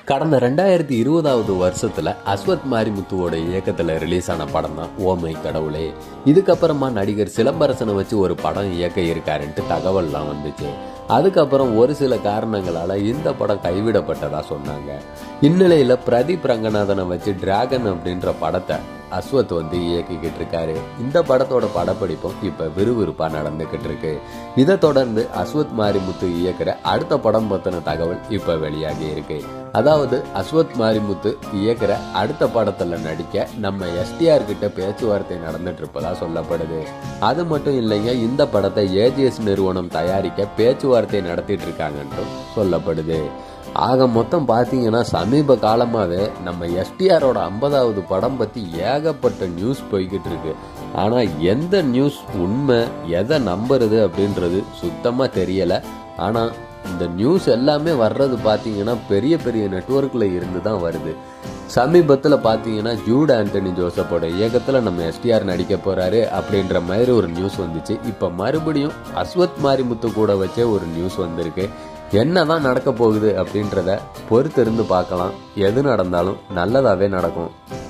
கடந்த ரெண்டாயிரத்தி இருபதாவது வருஷத்துல அஸ்வத் மாரிமுத்துவோட இயக்கத்துல ரிலீஸ் ஆன படம் தான் ஓமை கடவுளே இதுக்கப்புறமா நடிகர் சிலம்பரசனை வச்சு ஒரு படம் இயக்க இருக்காருன்ட்டு தகவல்லாம் வந்துச்சு அதுக்கப்புறம் ஒரு சில காரணங்களால இந்த படம் கைவிடப்பட்டதா சொன்னாங்க இந்நிலையில பிரதீப் ரங்கநாதனை வச்சு டிராகன் அப்படின்ற படத்தை அஸ்வத் வந்து இயக்கிக்கிட்டு இருக்காரு இந்த படத்தோட படப்பிடிப்பும் இப்ப விறுவிறுப்பா நடந்துகிட்டு இருக்கு இதை தொடர்ந்து அஸ்வத் மாரிமுத்து இயக்குற அடுத்த படம் பத்தின தகவல் இப்ப வெளியாகி இருக்கு அதாவது அஸ்வத் மாரிமுத்து இயக்குற அடுத்த படத்துல நடிக்க நம்ம எஸ்டிஆர் கிட்ட பேச்சுவார்த்தை நடந்துட்டு இருப்பதா சொல்லப்படுது அது மட்டும் இல்லைங்க இந்த படத்தை ஏஜிஎஸ் நிறுவனம் தயாரிக்க பேச்சுவார்த்தை நடத்திட்டு இருக்காங்கன்றும் சொல்லப்படுது ஆக மொத்தம் பார்த்தீங்கன்னா சமீப காலமாகவே நம்ம எஸ்டிஆரோட ஐம்பதாவது படம் பற்றி ஏகப்பட்ட நியூஸ் போய்கிட்டு இருக்கு ஆனால் எந்த நியூஸ் உண்மை எதை நம்புறது அப்படின்றது சுத்தமாக தெரியலை ஆனால் இந்த நியூஸ் எல்லாமே வர்றது பார்த்தீங்கன்னா பெரிய பெரிய நெட்ஒர்க்கில் இருந்து தான் வருது சமீபத்தில் பார்த்தீங்கன்னா ஜூட் ஆண்டனி ஜோசப்போட இயக்கத்தில் நம்ம எஸ்டிஆர் நடிக்க போகிறாரு அப்படின்ற மாதிரி ஒரு நியூஸ் வந்துச்சு இப்போ மறுபடியும் அஸ்வத் மாரிமுத்து கூட வச்சே ஒரு நியூஸ் வந்திருக்கு என்னதான் நடக்க போகுது அப்படின்றத பொறுத்திருந்து பார்க்கலாம் எது நடந்தாலும் நல்லதாகவே நடக்கும்